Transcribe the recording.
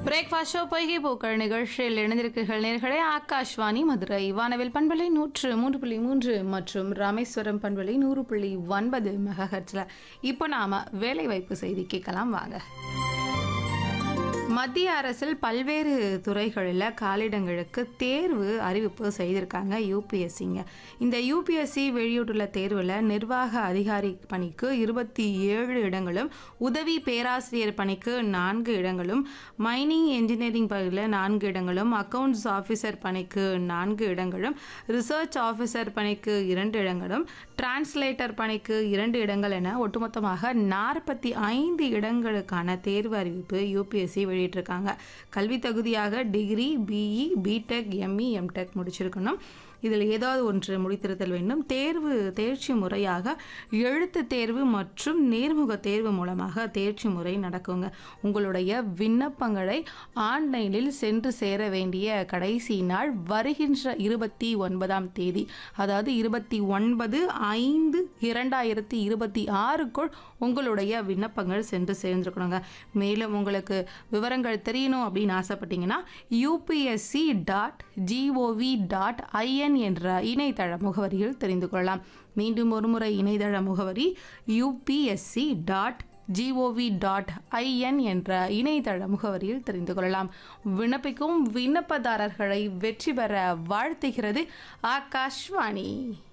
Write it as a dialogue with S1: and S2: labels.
S1: breakfast show பொய்கை பூக்கள் நிகழ்ச்சியில் இணைந்திருக்கிறீர்கள் நேர்களே ஆகாஷ்வாணி மதுரை வானவில் பண்பலை நூற்று மூன்று புள்ளி மூன்று மற்றும் ராமேஸ்வரம் பண்பலை நூறு புள்ளி ஒன்பது மெகாஹெட்ஸில் இப்போ நாம வேலைவாய்ப்பு செய்தி கேட்கலாம் வாங்க மத்திய அரசில் பல்வேறு துறைகளில் காலிடங்களுக்கு தேர்வு அறிவிப்பு செய்திருக்காங்க யூபிஎஸ்சிங்க இந்த யூபிஎஸ்சி வெளியிட்டுள்ள தேர்வில் நிர்வாக அதிகாரி பணிக்கு இருபத்தி ஏழு இடங்களும் உதவி பேராசிரியர் பணிக்கு நான்கு இடங்களும் மைனிங் என்ஜினியரிங் பகுதியில் நான்கு இடங்களும் அக்கவுண்ட்ஸ் ஆஃபீஸர் பணிக்கு நான்கு இடங்களும் ரிசர்ச் ஆஃபீஸர் பணிக்கு இரண்டு இடங்களும் டிரான்ஸ்லேட்டர் பணிக்கு இரண்டு இடங்கள் என ஒட்டுமொத்தமாக நாற்பத்தி ஐந்து இடங்களுக்கான தேர்வு அறிவிப்பு யூபிஎஸ்சி வெளியிட்டிருக்காங்க கல்வி தகுதியாக degree BE BTech ME MTech முடிச்சிருக்கணும் இதில் ஏதாவது ஒன்று முடித்திருத்தல் வேண்டும் தேர்வு தேர்ச்சி முறையாக எழுத்து தேர்வு மற்றும் நேர்முக தேர்வு மூலமாக தேர்ச்சி முறை நடக்குங்க உங்களுடைய விண்ணப்பங்களை ஆன்லைனில் சென்று சேர வேண்டிய கடைசி நாள் வருகின்ற இருபத்தி ஒன்பதாம் தேதி அதாவது இருபத்தி ஒன்பது ஐந்து இரண்டாயிரத்தி இருபத்தி ஆறுக்குள் உங்களுடைய விண்ணப்பங்கள் சென்று சேர்ந்துருக்கணுங்க மேலும் உங்களுக்கு விவரங்கள் தெரியணும் அப்படின்னு ஆசைப்பட்டீங்கன்னா UPSC dot GOV dot IN என்ற இணையதள முகவரியில் தெரிந்து கொள்ளலாம் மீண்டும் ஒருமுறை இணையதள முகவரி UPSC dot GOV dot IN என்ற இணையதள முகவரியில் தெரிந்து கொள்ளலாம் விண்ணப்பிக்கும் விண்ணப்பதாரர்களை வெற்றி பெற வாழ்த்துகிறது ஆகாஷ்வாணி